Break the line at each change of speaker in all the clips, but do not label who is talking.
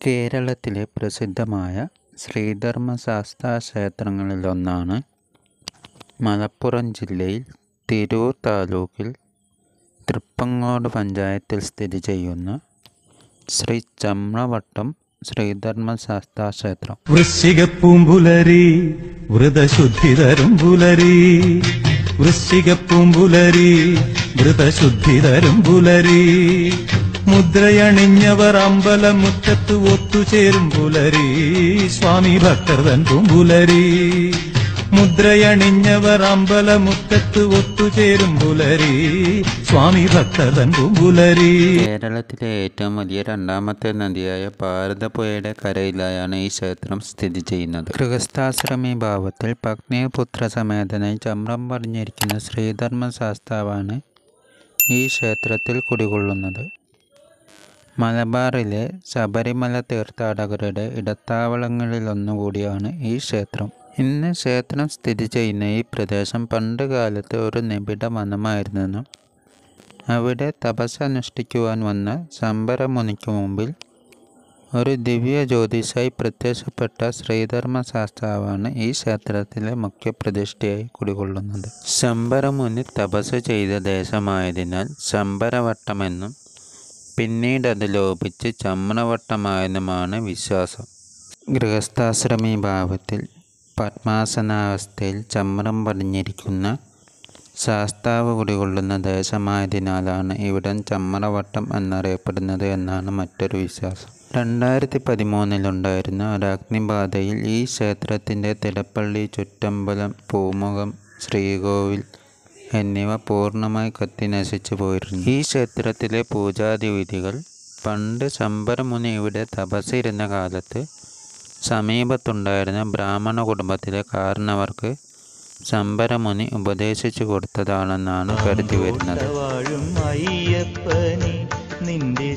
കേരളത്തിലെ പ്രസിദ്ധമായ ശ്രീധർമ്മശാസ്താ ക്ഷേത്രങ്ങളിലൊന്നാണ് മലപ്പുറം ജില്ലയിൽ തിരൂർ താലൂക്കിൽ തൃപ്പങ്ങോട് പഞ്ചായത്തിൽ സ്ഥിതി ചെയ്യുന്ന ശ്രീ ചമ്രവട്ടം ശ്രീധർമ്മശാസ്താ ക്ഷേത്രം
വൃശ്ചികപ്പൂമ്പുലരി വ്രതശുദ്ധി തരും പുലരി വൃശ്ചികപ്പൂമ്പുലരി വ്രതശുദ്ധി തരും പുലരി മുദ്രയണിഞ്ഞവർ അമ്പലമുറ്റത്ത് ഒത്തുചേരും പുലരി സ്വാമി ഭക്തർ തൻ പൂമ്പുലരി മുദ്രയണിഞ്ഞവർ അമ്പലമുറ്റത്ത് ഒത്തുചേരും പുലരി സ്വാമി ഭക്തർ തൻ പൂമ്പുലരി
കേരളത്തിലെ ഏറ്റവും വലിയ രണ്ടാമത്തെ നദിയായ ഭാരതപ്പുഴയുടെ കരയിലായാണ് ഈ ക്ഷേത്രം സ്ഥിതി ചെയ്യുന്നത് ഗൃഹസ്ഥാശ്രമി ഭാവത്തിൽ പത്നിപുത്ര സമേതനായി ചമ്രം പടിഞ്ഞിരിക്കുന്ന ശ്രീധർമ്മ ശാസ്താവാണ് ഈ ക്ഷേത്രത്തിൽ കുടികൊള്ളുന്നത് മലബാറിലെ ശബരിമല തീർത്ഥാടകരുടെ ഇടത്താവളങ്ങളിലൊന്നുകൂടിയാണ് ഈ ക്ഷേത്രം ഇന്ന് ക്ഷേത്രം സ്ഥിതി ചെയ്യുന്ന ഈ പ്രദേശം പണ്ട് കാലത്ത് ഒരു നിബിഡ വനമായിരുന്നെന്നും അവിടെ തപസ് അനുഷ്ഠിക്കുവാൻ വന്ന ശമ്പരമുനിക്ക് മുമ്പിൽ ഒരു ദിവ്യ ജ്യോതിഷായി പ്രത്യക്ഷപ്പെട്ട ശ്രീധർമ്മ ശാസ്താവാണ് ഈ ക്ഷേത്രത്തിലെ മുഖ്യ പ്രതിഷ്ഠയായി കുടികൊള്ളുന്നത് ശമ്പരമുനി തപസ് ചെയ്ത ദേശമായതിനാൽ ശമ്പരവട്ടമെന്നും പിന്നീട് അത് ലോപിച്ച് ചമ്രവട്ടമായെന്നുമാണ് വിശ്വാസം ഗൃഹസ്ഥാശ്രമി ഭാവത്തിൽ പത്മാസനാവസ്ഥയിൽ ചമ്രം പടിഞ്ഞിരിക്കുന്ന ശാസ്താവ് കുടികൊള്ളുന്ന ദേശമായതിനാലാണ് ഇവിടം ചമ്മറവട്ടം എന്നറിയപ്പെടുന്നത് എന്നാണ് മറ്റൊരു വിശ്വാസം രണ്ടായിരത്തി പതിമൂന്നിലുണ്ടായിരുന്ന ഒരു അഗ്നിബാധയിൽ ഈ ക്ഷേത്രത്തിൻ്റെ തിടപ്പള്ളി ചുറ്റമ്പലം പൂമുഖം ശ്രീകോവിൽ എന്നിവ പൂർണ്ണമായി കത്തി നശിച്ചു പോയിരുന്നു ഈ ക്ഷേത്രത്തിലെ പൂജാതി വിധികൾ പണ്ട് ശമ്പരമുനി ഇവിടെ തപസ്സിരുന്ന കാലത്ത് സമീപത്തുണ്ടായിരുന്ന ബ്രാഹ്മണ കുടുംബത്തിലെ കാരണവർക്ക് ശമ്പരമുനി ഉപദേശിച്ചു കൊടുത്തതാണെന്നാണ് കരുതി വരുന്നത്
വാഴും അയ്യപ്പനെ നിന്റെ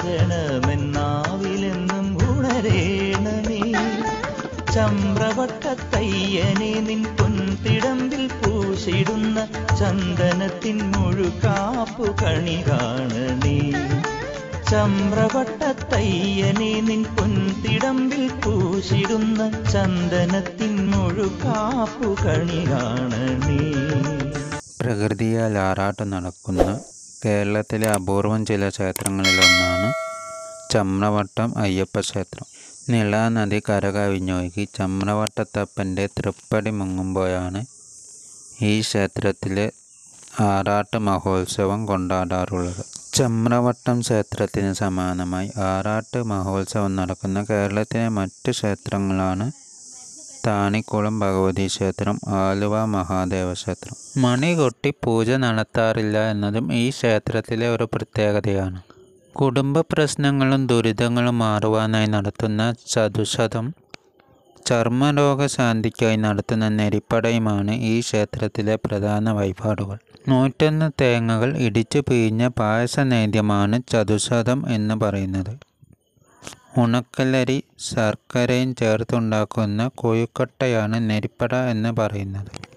ശരണമെന്നാവിലെന്നും ഉണരേണമേ ചമ്രവട്ടത്തയ്യനെ നിൻ പൊൻതിടമ്പിൽ പൂശിടുന്ന ചന്ദനത്തിൻ മുഴുകാപ്പു കണി കാണണേ ചമ്രവട്ടത്തയ്യനെ നിൻ പൊൻതിടമ്പിൽ പൂശിടുന്ന ചന്ദനത്തിൻ മുഴുകാപ്പു കണി കാണണേ
പ്രകൃതിയാൽ ആറാട്ട് നടക്കുന്ന കേരളത്തിലെ അപൂർവം ചില ക്ഷേത്രങ്ങളിലൊന്നാണ് ചമ്രവട്ടം അയ്യപ്പ ക്ഷേത്രം നിള നദി കരകവിഞ്ഞൊഴുകി ചമ്രവട്ടത്തപ്പൻ്റെ തൃപ്പടി മുങ്ങുമ്പോഴാണ് ഈ ക്ഷേത്രത്തിലെ ആറാട്ട് മഹോത്സവം കൊണ്ടാടാറുള്ളത് ചമ്രവട്ടം ക്ഷേത്രത്തിന് സമാനമായി ആറാട്ട് മഹോത്സവം നടക്കുന്ന കേരളത്തിലെ മറ്റ് ക്ഷേത്രങ്ങളാണ് താണിക്കുളം ഭഗവതി ക്ഷേത്രം ആലുവ മഹാദേവ ക്ഷേത്രം മണി കൊട്ടി പൂജ നടത്താറില്ല എന്നതും ഈ ക്ഷേത്രത്തിലെ ഒരു പ്രത്യേകതയാണ് കുടുംബ പ്രശ്നങ്ങളും ദുരിതങ്ങളും മാറുവാനായി നടത്തുന്ന ചതുശതം ചർമ്മരോഗ ശാന്തിക്കായി നടത്തുന്ന നെരിപ്പടയുമാണ് ഈ ക്ഷേത്രത്തിലെ പ്രധാന വഴിപാടുകൾ നൂറ്റൊന്ന് തേങ്ങകൾ ഇടിച്ചു പിഴിഞ്ഞ പായസ നേദ്യമാണ് ചതുശതം എന്ന് പറയുന്നത് ഉണക്കലരി ശർക്കരയും ചേർത്തുണ്ടാക്കുന്ന കൊഴുക്കട്ടയാണ് നെരിപ്പട എന്ന് പറയുന്നത്